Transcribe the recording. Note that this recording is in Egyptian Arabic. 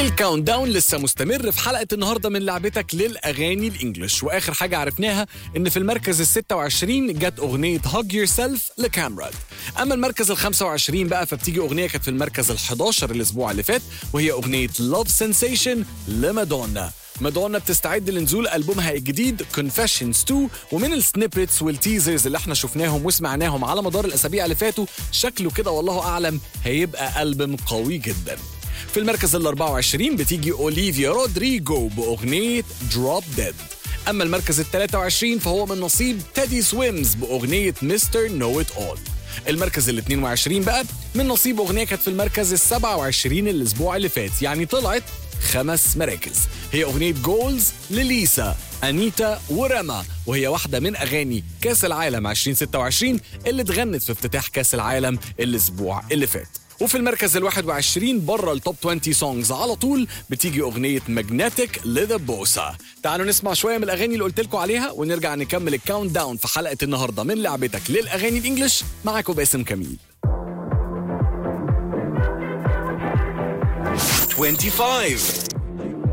الكاونت داون لسه مستمر في حلقه النهارده من لعبتك للاغاني الانجليش واخر حاجه عرفناها ان في المركز ال 26 جت اغنيه هاج يور سيلف لكامراد اما المركز ال 25 بقى فبتيجي اغنيه كانت في المركز ال 11 الاسبوع اللي فات وهي اغنيه لاف سensation لمادونا مادونا بتستعد لنزول ألبومها الجديد Confessions 2 ومن السنيبتس والتيزرز اللي احنا شفناهم وسمعناهم على مدار الأسابيع اللي فاتوا شكله كده والله أعلم هيبقى ألبوم قوي جدا في المركز ال 24 بتيجي أوليفيا رودريجو بأغنية دروب ديد أما المركز ال 23 فهو من نصيب تيدي سويمز بأغنية مستر نو ات اول المركز ال 22 بقى من نصيب أغنية كانت في المركز ال 27 الأسبوع اللي فات يعني طلعت خمس مراكز هي أغنية جولز لليسا أنيتا ورما وهي واحدة من أغاني كأس العالم 2026 اللي اتغنت في افتتاح كأس العالم الأسبوع اللي فات وفي المركز ال 21 بره التوب 20 سونجز على طول بتيجي اغنيه ماجنتيك لذا بوسا تعالوا نسمع شويه من الاغاني اللي قلت لكم عليها ونرجع نكمل الكاونت داون في حلقه النهارده من لعبتك للاغاني الانجليش معاكم باسم كميل 25